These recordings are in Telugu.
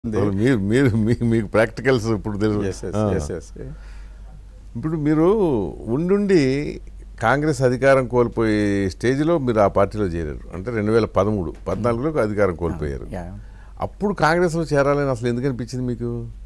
అసలు మీరు మీరు మీ- మీకు ప్రాక్టికల్స్ ఇప్పుడు తెలుసు ఎస్ ఎస్ ఆ. ఎస్ ఎస్ ఇప్పుడు మీరు ఉండుండి కాంగ్రెస్ అధికారం కోల్పోయే స్టేజ్లో మీరు ఆ పార్టీలో చేరారు అంటే రెండు వేల పదమూడు పద్నాలుగులో అధికారం కోల్పోయారు యా అప్పుడు కాంగ్రెస్లో చేరాలని అసలు ఎందుకు అనిపించింది మీకు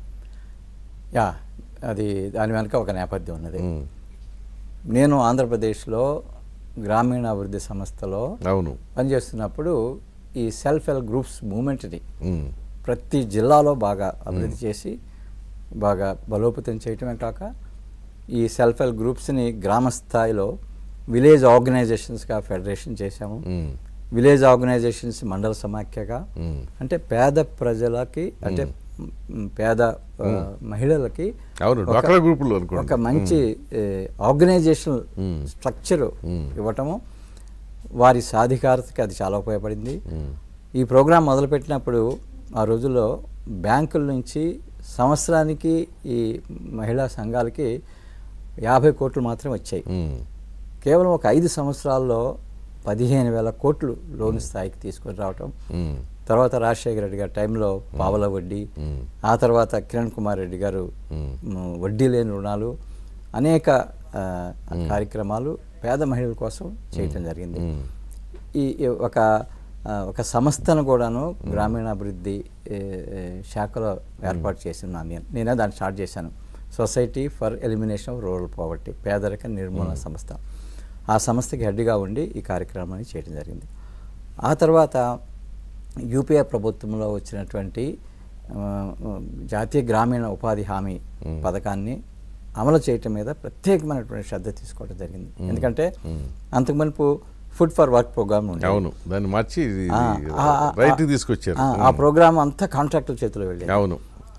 యా అది దాని వెనక ఒక నేపథ్యం ఉన్నది ఉమ్, నేను ఆంధ్రప్రదేశ్లో గ్రామీణ అభివృద్ధి సంస్థలో అవును పనిచేస్తున్నప్పుడు ఈ సెల్ఫ్ హెల్ప్ గ్రూప్స్ మూమెంట్ని ఉమ్, ప్రతి జిల్లాలో బాగా అభివృద్ధి చేసి బాగా బలోపేతం చేయటమే కాక ఈ సెల్ఫ్ హెల్ప్ గ్రూప్స్ని గ్రామ స్థాయిలో విలేజ్ ఆర్గనైజేషన్స్గా ఫెడరేషన్ చేశాము ఉమ్, విలేజ్ ఆర్గనైజేషన్స్ మండల సమాఖ్యగా ఉమ్, అంటే పేద ప్రజలకి అంటే మ్, పేద ఆ, మహిళలకి అవును ఒక- డ్వాక్రా గ్రూపులు అనుకోండి ఒక మంచి ఆర్గనైజేషన్ మ్మ్. స్ట్రక్చర్ మ్మ్. ఇవ్వటము వారి సాధికారతకి అది చాలా ఉపయోగపడింది ఉమ్, ఈ ప్రోగ్రాం మొదలుపెట్టినప్పుడు ఆ రోజుల్లో బ్యాంకుల నుంచి సంవత్సరానికి ఈ మహిళా సంఘాలకి యాభై కోట్లు మాత్రం వచ్చాయి ఉమ్, కేవలం ఒక ఐదు సంవత్సరాల్లో పదిహేను వేల కోట్లు లోన్ స్థాయికి తీసుకొని రావటం ఉమ్, తర్వాత రాజశేఖర రెడ్డి గారి టైంలో పావల వడ్డీ ఉమ్, ఆ తర్వాత కిరణ్ కుమార్ రెడ్డి గారు ఉమ్, మ్, వడ్డీ లేని రుణాలు అనేక ఆ, కార్యక్రమాలు పేద మహిళల కోసం చేయటం జరిగింది ఉమ్, ఈ ఈ ఒక ఆ, ఒక సంస్థను కూడాను గ్రామీణాభివృద్ధి ఏ, ఏ, శాఖలో ఏర్పాటు చేస్తున్నాను నేను నేనే దాన్ని స్టార్ట్ చేశాను society for elimination of rural poverty పేదరిక నిర్మూలన సంస్థ ఆ సంస్థకి హెడ్గా ఉండి ఈ కార్యక్రమాన్ని చేయడం జరిగింది ఆ తర్వాత యూపీఏ ప్రభుత్వంలో వచ్చినటువంటి ఆ, జాతీయ గ్రామీణ ఉపాధి హామీ పథకాన్ని అమలు చేయటం మీద ప్రత్యేకమైనటువంటి శ్రద్ధ తీసుకోవడం జరిగింది ఎందుకంటే అంతకు మునుపు ఫుడ్ ఫర్ వర్క్ ప్రోగ్రామ్ ఉంది అవును దాన్ని మార్చి ఇది- ఆ, ఇది ఆ, ఆ, రైట్కి తీసుకొచ్చారు ఆ, ఆ ప్రోగ్రామ్ అంతా కాంట్రాక్టుల చేతిలో వెళ్ళేది అవును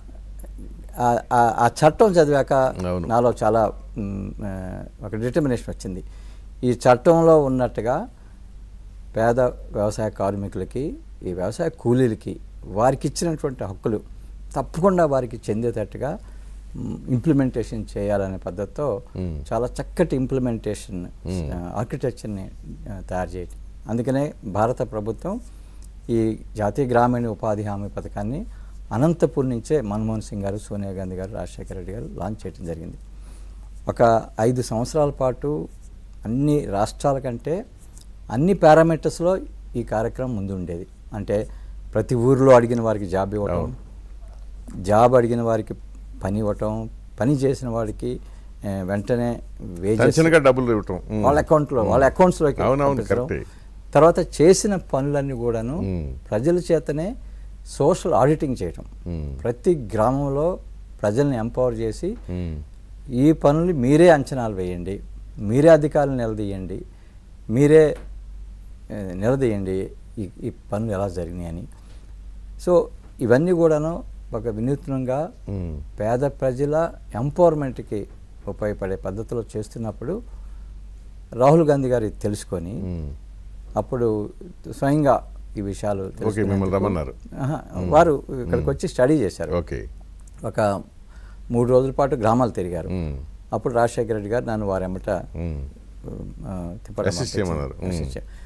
ఆ- ఆ- ఆ చట్టం చదివాక అవును. నాలో చాలా మ్, ఆ, ఒక డిటర్మినేషన్ వచ్చింది ఈ చట్టంలో ఉన్నట్టుగా పేద వ్యవసాయ కార్మికులకి ఈ వ్యవసాయ కూలీలకి వారికి ఇచ్చినటువంటి హక్కులు తప్పకుండా వారికి చెందేటట్టుగా ఇంప్లిమెంటేషన్ చేయాలనే పద్ధతితో మ్. చాలా చక్కటి ఇంప్లిమెంటేషన్ ఆర్కిటెక్చర్ని తయారు చేయటం అందుకనే భారత ప్రభుత్వం ఈ జాతీయ గ్రామీణ ఉపాధి హామీ పథకాన్ని అనంతపూర్ నుంచే మన్మోహన్ సింగ్ గారు సోనియా గాంధీ గారు రాజశేఖర రెడ్డి గారు లాంచ్ చేయడం జరిగింది ఒక ఐదు సంవత్సరాల పాటు అన్ని రాష్ట్రాల కంటే అన్ని పారామీటర్స్లో ఈ కార్యక్రమం ముందు ఉండేది అంటే ప్రతి ఊరిలో అడిగిన వారికి జాబ్ ఇవ్వటం అవును. జాబ్ అడిగిన వారికి పని ఇవ్వటం పని చేసిన వాడికి ఆ, వెంటనే వేజెస్ టెన్షన్గా డబ్బులు ఇవ్వటం ఉమ్, వాళ్ళ అకౌంట్లో వాళ్ళ అకౌంట్స్లోకి అవునవును, పంపించడం. కరెక్టే. తర్వాత చేసిన పనులన్నీ కూడాను మ్మ్. ప్రజల చేతనే సోషల్ ఆడిటింగ్ చేయటం మ్మ్. ప్రతి గ్రామంలో ప్రజల్ని ఎంపవర్ చేసి ఉమ్, ఈ పనులు మీరే అంచనాలు వేయండి మీరే అధికారులు నిలదీయండి మీరే ఆ, నిలదీయండి ఈ ఈ పనులు ఎలా జరిగినాయి అని సో ఇవన్నీ కూడాను ఒక వినూత్నంగా ఉమ్, పేద ప్రజల ఎంపవర్మెంట్కి ఉపయోగపడే పద్ధతిలో చేస్తున్నప్పుడు రాహుల్ గాంధీ గారు ఇది తెలుసుకొని ఉమ్. అప్పుడు స్వయంగా ఈ విషయాలు ఓకే తెలుసుకునేందుకు- మిమ్మల్ని రమ్మన్నారు ఆహా, వారు ఇక్కడికి వచ్చి స్టడీ చేశారు ఓకే ఒక మూడు రోజుల పాటు గ్రామాలు తిరిగారు ఉమ్, అప్పుడు రాజశేఖర రెడ్డి గారు నన్ను వారెమ్మట ఉమ్, ఆ, తిప్పడం Assist చేయమన్నారు. assist మ్మ్. చే-